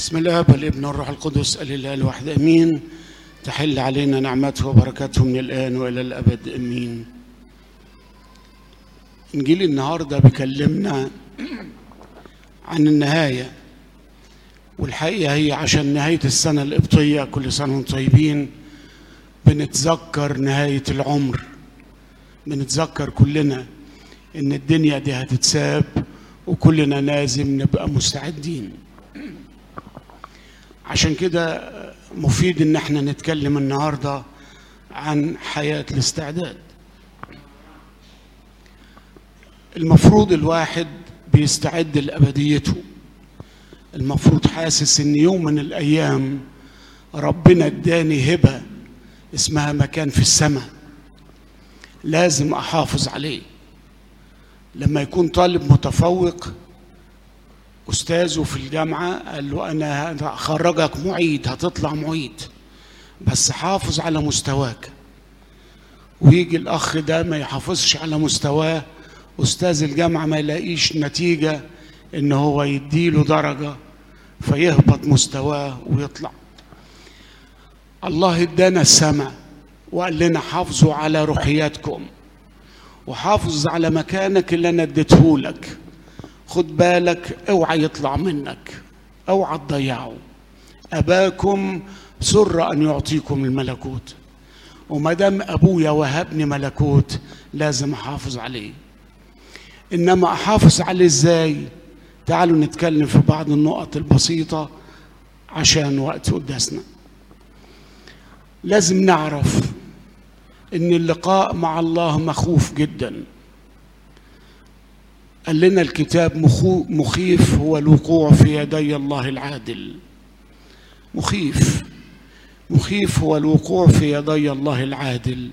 بسم الله والابن والروح القدس الاله الواحد امين تحل علينا نعمته وبركاته من الان والى الابد امين انجيل النهارده بيكلمنا عن النهايه والحقيقه هي عشان نهايه السنه القبطيه كل سنه وانتم طيبين بنتذكر نهايه العمر بنتذكر كلنا ان الدنيا دي هتتساب وكلنا لازم نبقى مستعدين عشان كده مفيد ان احنا نتكلم النهارده عن حياه الاستعداد المفروض الواحد بيستعد لابديته المفروض حاسس ان يوم من الايام ربنا اداني هبه اسمها مكان في السماء لازم احافظ عليه لما يكون طالب متفوق استاذه في الجامعه قال له انا هخرجك معيد هتطلع معيد بس حافظ على مستواك ويجي الاخ ده ما يحافظش على مستواه استاذ الجامعه ما يلاقيش نتيجه ان هو يديله درجه فيهبط مستواه ويطلع الله ادانا السماء وقال لنا حافظوا على روحياتكم وحافظ على مكانك اللي انا اديتهولك خد بالك اوعى يطلع منك اوعى تضيعه اباكم سر ان يعطيكم الملكوت وما دام ابويا وهبني ملكوت لازم احافظ عليه انما احافظ عليه ازاي تعالوا نتكلم في بعض النقط البسيطه عشان وقت قداسنا لازم نعرف ان اللقاء مع الله مخوف جدا قال لنا الكتاب مخيف هو الوقوع في يدي الله العادل مخيف مخيف هو الوقوع في يدي الله العادل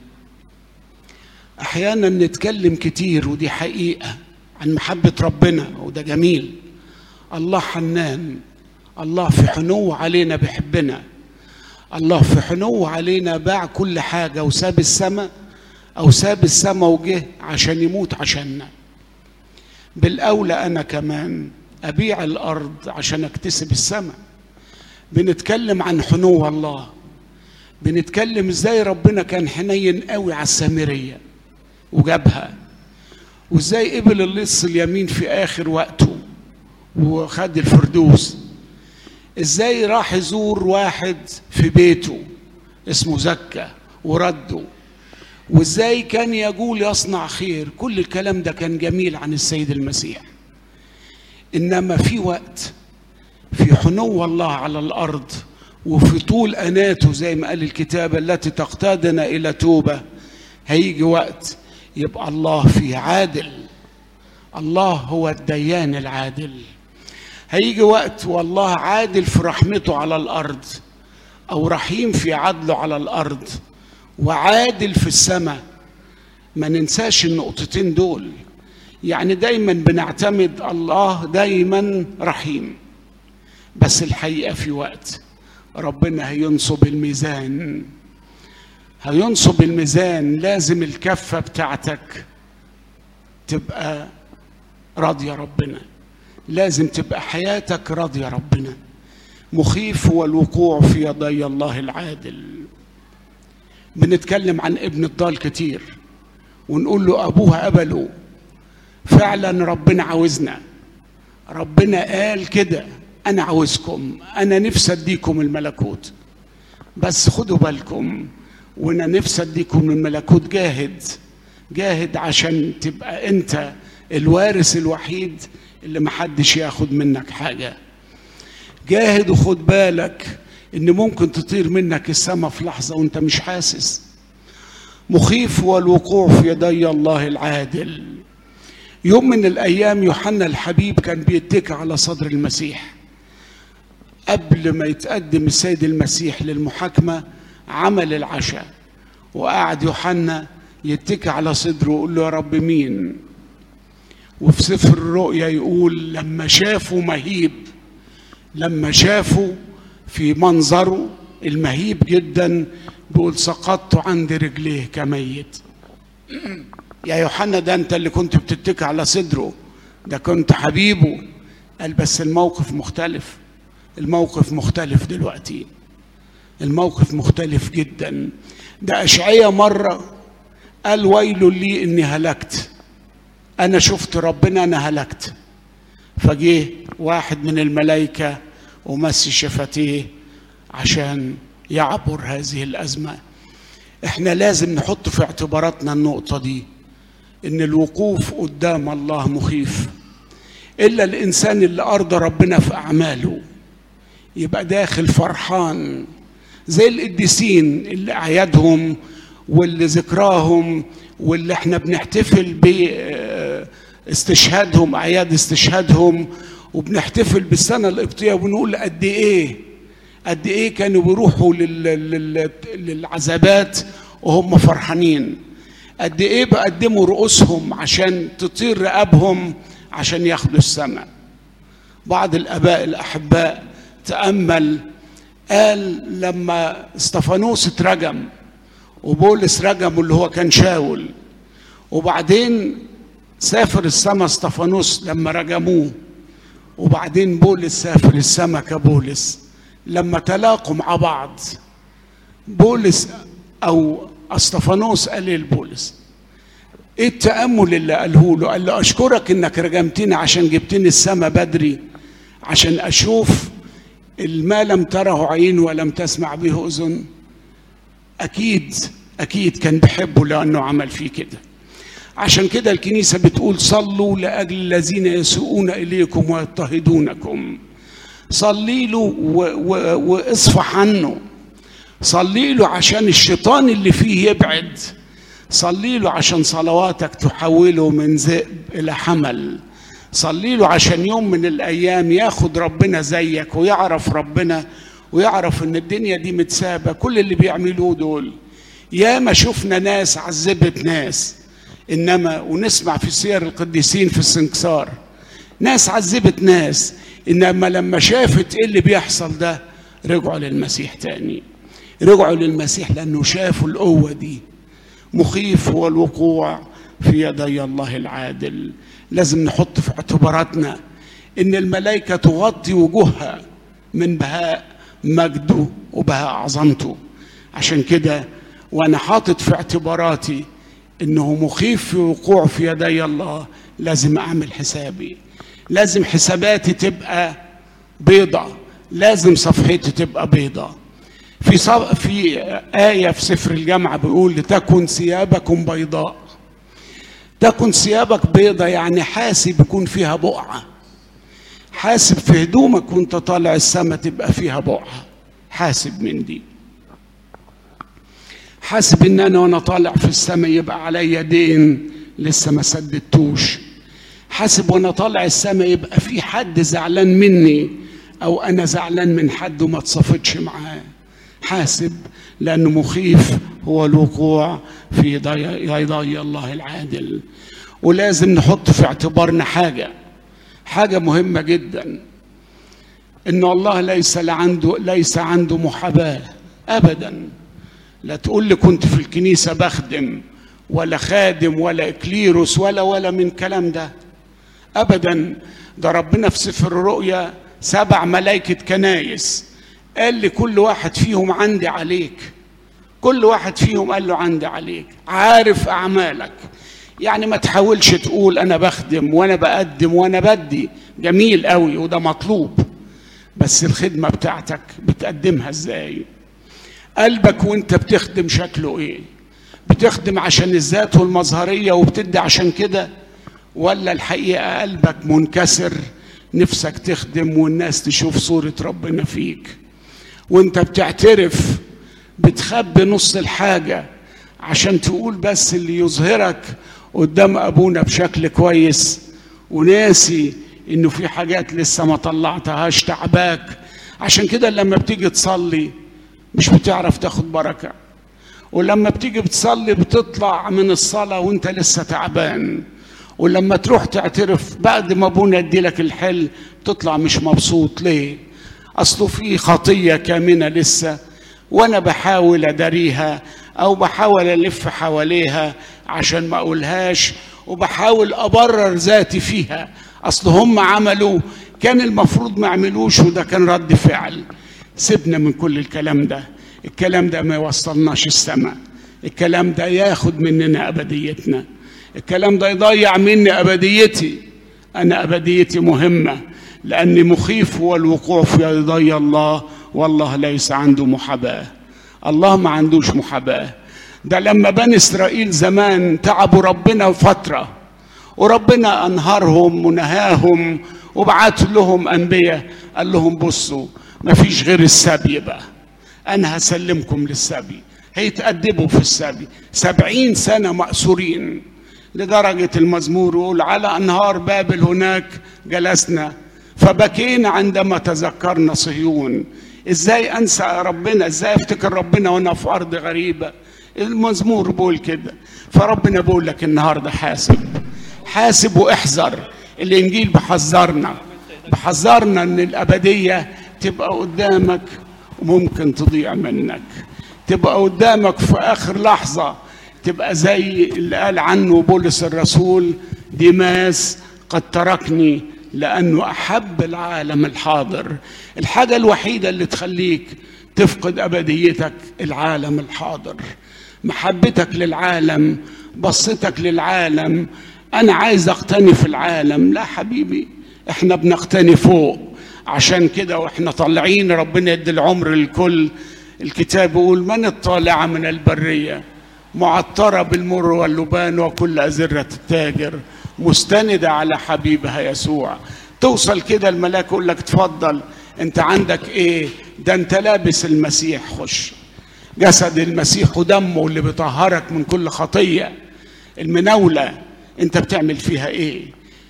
احيانا نتكلم كتير ودي حقيقه عن محبه ربنا وده جميل الله حنان الله في حنو علينا بيحبنا الله في حنو علينا باع كل حاجه وساب السماء او ساب السماء وجه عشان يموت عشاننا بالاولى انا كمان ابيع الارض عشان اكتسب السماء بنتكلم عن حنو الله بنتكلم ازاي ربنا كان حنين قوي على السامريه وجابها وازاي قبل اللص اليمين في اخر وقته وخد الفردوس ازاي راح يزور واحد في بيته اسمه زكا ورده وازاي كان يقول يصنع خير كل الكلام ده كان جميل عن السيد المسيح انما في وقت في حنو الله على الارض وفي طول اناته زي ما قال الكتاب التي تقتادنا الى توبه هيجي وقت يبقى الله فيه عادل الله هو الديان العادل هيجي وقت والله عادل في رحمته على الارض او رحيم في عدله على الارض وعادل في السماء ما ننساش النقطتين دول يعني دايما بنعتمد الله دايما رحيم بس الحقيقه في وقت ربنا هينصب الميزان هينصب الميزان لازم الكفه بتاعتك تبقى راضيه ربنا لازم تبقى حياتك راضيه ربنا مخيف هو الوقوع في يدي الله العادل بنتكلم عن ابن الضال كتير ونقول له ابوها قبله فعلا ربنا عاوزنا ربنا قال كده انا عاوزكم انا نفسي اديكم الملكوت بس خدوا بالكم وانا نفسي اديكم الملكوت جاهد جاهد عشان تبقى انت الوارث الوحيد اللي محدش ياخد منك حاجه جاهد وخد بالك ان ممكن تطير منك السماء في لحظه وانت مش حاسس مخيف هو الوقوع في يدي الله العادل يوم من الايام يوحنا الحبيب كان بيتكى على صدر المسيح قبل ما يتقدم السيد المسيح للمحاكمه عمل العشاء وقعد يوحنا يتكى على صدره ويقول له يا رب مين وفي سفر الرؤيا يقول لما شافوا مهيب لما شافوا في منظره المهيب جدا بيقول سقطت عند رجليه كميت يا يوحنا ده انت اللي كنت بتتكي على صدره ده كنت حبيبه قال بس الموقف مختلف الموقف مختلف دلوقتي الموقف مختلف جدا ده أشعية مرة قال ويل لي إني هلكت أنا شفت ربنا أنا هلكت فجه واحد من الملائكة ومسي شفتيه عشان يعبر هذه الأزمة احنا لازم نحط في اعتباراتنا النقطة دي ان الوقوف قدام الله مخيف الا الانسان اللي ارضى ربنا في اعماله يبقى داخل فرحان زي القديسين اللي اعيادهم واللي ذكراهم واللي احنا بنحتفل باستشهادهم اعياد استشهادهم وبنحتفل بالسنه القبطيه وبنقول قد ايه قد ايه كانوا بيروحوا لل... لل... للعذابات وهم فرحانين قد ايه بقدموا رؤوسهم عشان تطير رقابهم عشان ياخدوا السماء بعض الاباء الاحباء تامل قال لما استفانوس اترجم وبولس رجمه اللي هو كان شاول وبعدين سافر السماء استفانوس لما رجموه وبعدين بولس سافر السماء كبولس لما تلاقوا مع بعض بولس او استفانوس قال لبولس ايه التامل اللي قاله له قال له اشكرك انك رجمتني عشان جبتني السماء بدري عشان اشوف ما لم تره عين ولم تسمع به اذن اكيد اكيد كان بحبه لانه عمل فيه كده عشان كده الكنيسه بتقول صلوا لاجل الذين يسوءون اليكم ويضطهدونكم صلي له واصفح عنه صلي له عشان الشيطان اللي فيه يبعد صلي له عشان صلواتك تحوله من ذئب الى حمل صلي له عشان يوم من الايام ياخد ربنا زيك ويعرف ربنا ويعرف ان الدنيا دي متسابه كل اللي بيعملوه دول ياما شفنا ناس عذبت ناس انما ونسمع في سير القديسين في السنكسار ناس عذبت ناس انما لما شافت ايه اللي بيحصل ده رجعوا للمسيح تاني رجعوا للمسيح لانه شافوا القوه دي مخيف هو الوقوع في يدي الله العادل لازم نحط في اعتباراتنا ان الملائكه تغطي وجوهها من بهاء مجده وبهاء عظمته عشان كده وانا حاطط في اعتباراتي انه مخيف في وقوع في يدي الله لازم اعمل حسابي لازم حساباتي تبقى بيضة لازم صفحتي تبقى بيضة في صف في آية في سفر الجامعة بيقول لتكن ثيابكم بيضاء تكن ثيابك بيضة يعني حاسب يكون فيها بقعة حاسب في هدومك وانت طالع السما تبقى فيها بقعة حاسب من دي حاسب ان انا وانا طالع في السما يبقى عليا دين لسه ما سددتوش حاسب وانا طالع السما يبقى في حد زعلان مني او انا زعلان من حد وما اتصافتش معاه حاسب لانه مخيف هو الوقوع في يدي الله العادل ولازم نحط في اعتبارنا حاجه حاجه مهمه جدا ان الله ليس عنده ليس عنده محاباه ابدا لا تقول لي كنت في الكنيسه بخدم ولا خادم ولا اكليروس ولا ولا من كلام ده ابدا ده ربنا في سفر الرؤيا سبع ملائكه كنايس قال لكل واحد فيهم عندي عليك كل واحد فيهم قال له عندي عليك عارف اعمالك يعني ما تحاولش تقول انا بخدم وانا بقدم وانا بدي جميل قوي وده مطلوب بس الخدمه بتاعتك بتقدمها ازاي قلبك وانت بتخدم شكله ايه بتخدم عشان الذات والمظهريه وبتدي عشان كده ولا الحقيقه قلبك منكسر نفسك تخدم والناس تشوف صوره ربنا فيك وانت بتعترف بتخبي نص الحاجه عشان تقول بس اللي يظهرك قدام ابونا بشكل كويس وناسي انه في حاجات لسه ما طلعتهاش تعباك عشان كده لما بتيجي تصلي مش بتعرف تاخد بركه ولما بتيجي بتصلي بتطلع من الصلاه وانت لسه تعبان ولما تروح تعترف بعد ما ابونا يديلك الحل تطلع مش مبسوط ليه اصله في خطيه كامنه لسه وانا بحاول اداريها او بحاول الف حواليها عشان ما اقولهاش وبحاول ابرر ذاتي فيها اصل هم عملوا كان المفروض ما يعملوش وده كان رد فعل سيبنا من كل الكلام ده الكلام ده ما يوصلناش السماء الكلام ده ياخد مننا ابديتنا الكلام ده يضيع مني ابديتي انا ابديتي مهمه لاني مخيف هو الوقوع في يدي الله والله ليس عنده محاباه الله ما عندوش محاباه ده لما بني اسرائيل زمان تعبوا ربنا فتره وربنا انهارهم ونهاهم وبعت لهم انبياء قال لهم بصوا ما فيش غير السبي بقى انا هسلمكم للسبي هيتأدبوا في السبي سبعين سنة مأسورين لدرجة المزمور يقول على أنهار بابل هناك جلسنا فبكينا عندما تذكرنا صهيون ازاي انسى ربنا ازاي افتكر ربنا وانا في ارض غريبه المزمور بيقول كده فربنا بيقول لك النهارده حاسب حاسب واحذر الانجيل بحذرنا بحذرنا ان الابديه تبقى قدامك وممكن تضيع منك تبقى قدامك في اخر لحظه تبقى زي اللي قال عنه بولس الرسول ديماس قد تركني لانه احب العالم الحاضر الحاجه الوحيده اللي تخليك تفقد ابديتك العالم الحاضر محبتك للعالم بصتك للعالم انا عايز اقتني في العالم لا حبيبي احنا بنقتني فوق عشان كده واحنا طالعين ربنا يدي العمر للكل الكتاب يقول من الطالعة من البرية معطرة بالمر واللبان وكل أزرة التاجر مستندة على حبيبها يسوع توصل كده الملاك يقول لك تفضل انت عندك ايه ده انت لابس المسيح خش جسد المسيح ودمه اللي بيطهرك من كل خطية المناولة انت بتعمل فيها ايه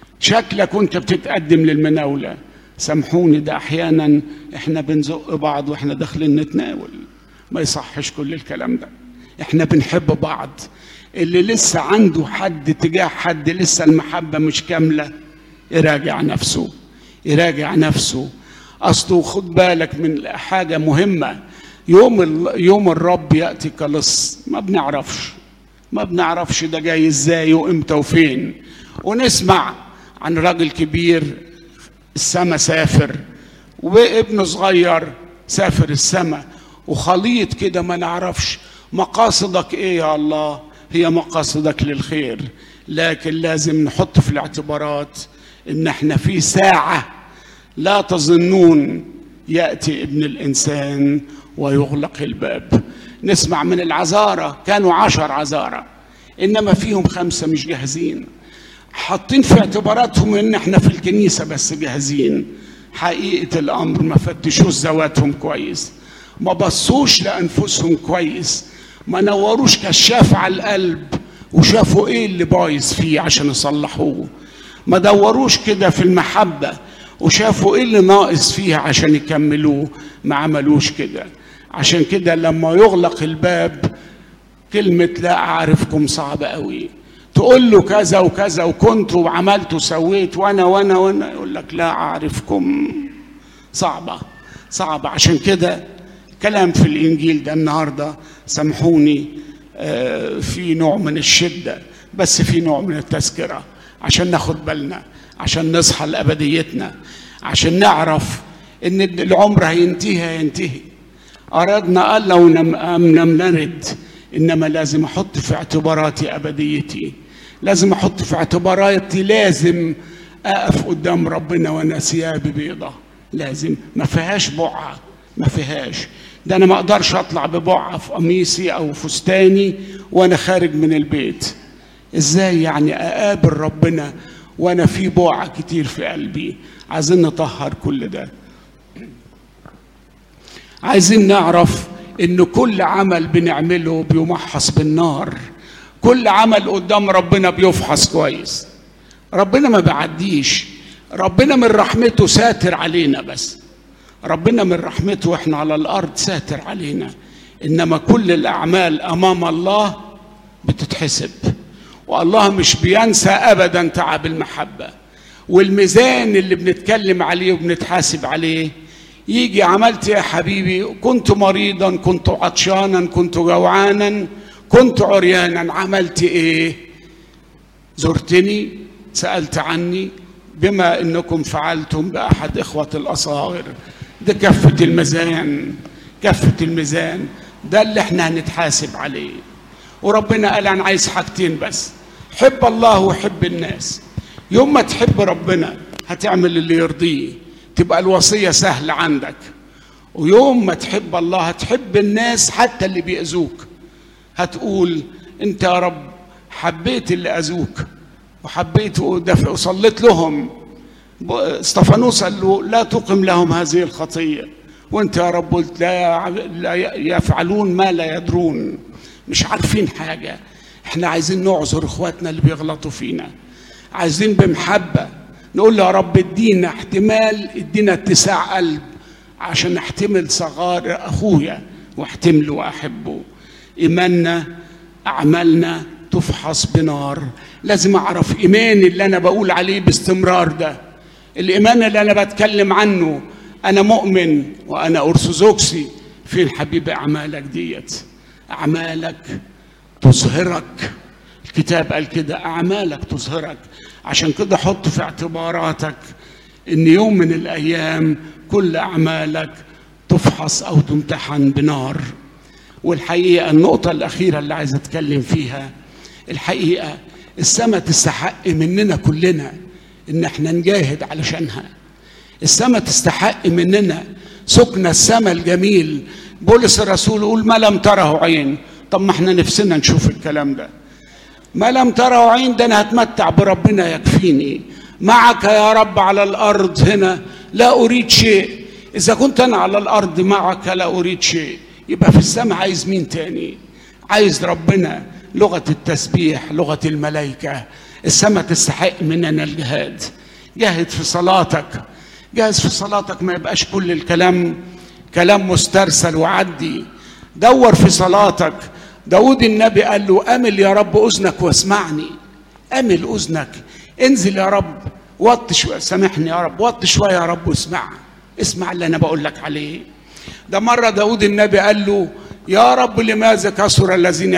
شكلك وانت بتتقدم للمناولة سامحوني ده احيانا احنا بنزق بعض واحنا داخلين نتناول ما يصحش كل الكلام ده احنا بنحب بعض اللي لسه عنده حد تجاه حد لسه المحبة مش كاملة يراجع نفسه يراجع نفسه اصله خد بالك من حاجة مهمة يوم يوم الرب يأتي كلص ما بنعرفش ما بنعرفش ده جاي ازاي وامتى وفين ونسمع عن راجل كبير السما سافر وابنه صغير سافر السما وخليط كده ما نعرفش مقاصدك ايه يا الله هي مقاصدك للخير لكن لازم نحط في الاعتبارات ان احنا في ساعة لا تظنون يأتي ابن الإنسان ويغلق الباب نسمع من العذارة كانوا عشر عذارة إنما فيهم خمسة مش جاهزين حاطين في اعتباراتهم ان احنا في الكنيسة بس جاهزين حقيقة الأمر ما فتشوش ذواتهم كويس ما بصوش لأنفسهم كويس ما نوروش كشاف على القلب وشافوا ايه اللي بايظ فيه عشان يصلحوه ما دوروش كده في المحبة وشافوا ايه اللي ناقص فيها عشان يكملوه ما عملوش كده عشان كده لما يغلق الباب كلمة لا أعرفكم صعبة قوي تقول له كذا وكذا وكنت وعملت وسويت وانا وانا وانا يقول لك لا اعرفكم صعبه صعبه عشان كده كلام في الانجيل ده النهارده سامحوني في نوع من الشده بس في نوع من التذكره عشان ناخد بالنا عشان نصحى لابديتنا عشان نعرف ان العمر هينتهي هينتهي اردنا قال لو لم نرد انما لازم احط في اعتباراتي ابديتي لازم احط في اعتباراتي لازم اقف قدام ربنا وانا ثيابي بيضة لازم ما فيهاش بقعه ما فيهاش ده انا ما اقدرش اطلع ببقعه في قميصي او فستاني وانا خارج من البيت ازاي يعني اقابل ربنا وانا في بقعه كتير في قلبي عايزين نطهر كل ده عايزين نعرف ان كل عمل بنعمله بيمحص بالنار كل عمل قدام ربنا بيفحص كويس ربنا ما بيعديش ربنا من رحمته ساتر علينا بس ربنا من رحمته واحنا على الارض ساتر علينا انما كل الاعمال امام الله بتتحسب والله مش بينسى ابدا تعب المحبه والميزان اللي بنتكلم عليه وبنتحاسب عليه يجي عملت يا حبيبي كنت مريضا كنت عطشانا كنت جوعانا كنت عريانا عملت ايه زرتني سالت عني بما انكم فعلتم باحد اخوه الاصاغر ده كفه الميزان كفه الميزان ده اللي احنا هنتحاسب عليه وربنا قال انا عايز حاجتين بس حب الله وحب الناس يوم ما تحب ربنا هتعمل اللي يرضيه تبقى الوصيه سهله عندك ويوم ما تحب الله هتحب الناس حتى اللي بيأذوك هتقول انت يا رب حبيت اللي اذوك وحبيت ودفع وصليت لهم استفانوس قال له لا تقم لهم هذه الخطيه وانت يا رب قلت لا, لا يفعلون ما لا يدرون مش عارفين حاجه احنا عايزين نعذر اخواتنا اللي بيغلطوا فينا عايزين بمحبه نقول له يا رب ادينا احتمال ادينا اتساع قلب عشان احتمل صغار اخويا واحتمله واحبه ايماننا اعمالنا تفحص بنار لازم اعرف ايماني اللي انا بقول عليه باستمرار ده الايمان اللي انا بتكلم عنه انا مؤمن وانا ارثوذكسي فين حبيب اعمالك ديت اعمالك تظهرك الكتاب قال كده اعمالك تظهرك عشان كده حط في اعتباراتك ان يوم من الايام كل اعمالك تفحص او تمتحن بنار والحقيقه النقطه الاخيره اللي عايز اتكلم فيها الحقيقه السماء تستحق مننا كلنا ان احنا نجاهد علشانها السماء تستحق مننا سكن السماء الجميل بولس الرسول يقول ما لم تره عين طب ما احنا نفسنا نشوف الكلام ده ما لم تره عين ده انا هتمتع بربنا يكفيني معك يا رب على الارض هنا لا اريد شيء اذا كنت انا على الارض معك لا اريد شيء يبقى في السماء عايز مين تاني عايز ربنا لغه التسبيح لغه الملائكه السماء تستحق مننا الجهاد جاهد في صلاتك جاهز في صلاتك ما يبقاش كل الكلام كلام مسترسل وعدي دور في صلاتك داود النبي قال له أمل يا رب أذنك واسمعني أمل أذنك انزل يا رب وط شوية سامحني يا رب وط شوية يا رب واسمع اسمع اللي أنا بقول لك عليه ده مرة داود النبي قال له يا رب لماذا كثر الذين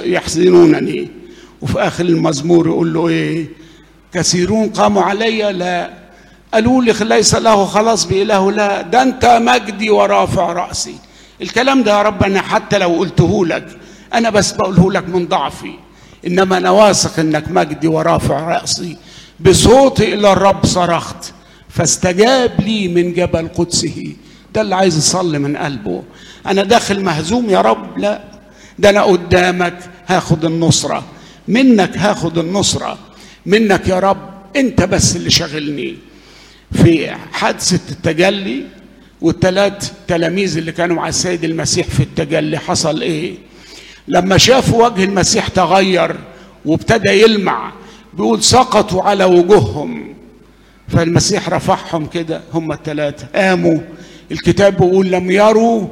يحزنونني وفي آخر المزمور يقول له إيه كثيرون قاموا علي لا قالوا لي ليس له خلاص بإله لا ده أنت مجدي ورافع رأسي الكلام ده يا رب أنا حتى لو قلته لك أنا بس بقوله لك من ضعفي إنما أنا واثق إنك مجدي ورافع رأسي بصوتي إلى الرب صرخت فاستجاب لي من جبل قدسه ده اللي عايز يصلي من قلبه أنا داخل مهزوم يا رب لا ده أنا قدامك هاخد النصرة منك هاخد النصرة منك يا رب أنت بس اللي شغلني في حادثة التجلي والثلاث تلاميذ اللي كانوا مع السيد المسيح في التجلي حصل ايه لما شافوا وجه المسيح تغير وابتدى يلمع بيقول سقطوا على وجوههم فالمسيح رفعهم كده هم الثلاثة قاموا الكتاب بيقول لم يروا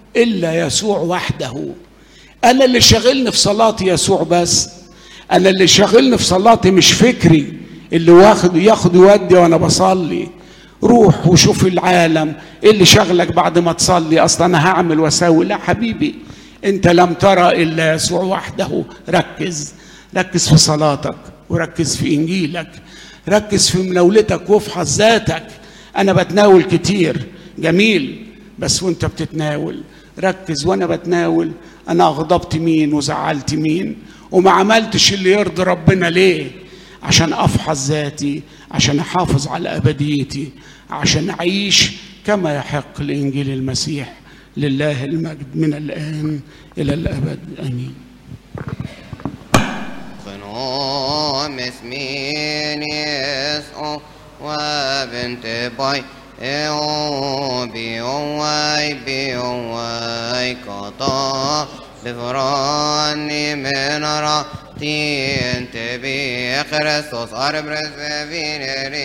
إلا يسوع وحده أنا اللي شاغلني في صلاتي يسوع بس أنا اللي شاغلني في صلاتي مش فكري اللي واخد ياخد يودي وأنا بصلي روح وشوف العالم ايه اللي شغلك بعد ما تصلي اصلا انا هعمل واسوي لا حبيبي انت لم ترى الا يسوع وحده ركز ركز في صلاتك وركز في انجيلك ركز في مناولتك وافحص ذاتك انا بتناول كتير جميل بس وانت بتتناول ركز وانا بتناول انا غضبت مين وزعلت مين وما عملتش اللي يرضي ربنا ليه عشان افحص ذاتي عشان احافظ على ابديتي عشان اعيش كما يحق لانجيل المسيح لله المجد من الان الى الابد امين خنوم اسمين يسوع وبنت باي ايو بيواي بيواي قطع بفراني من راتي انت بي خريستوس اربرز في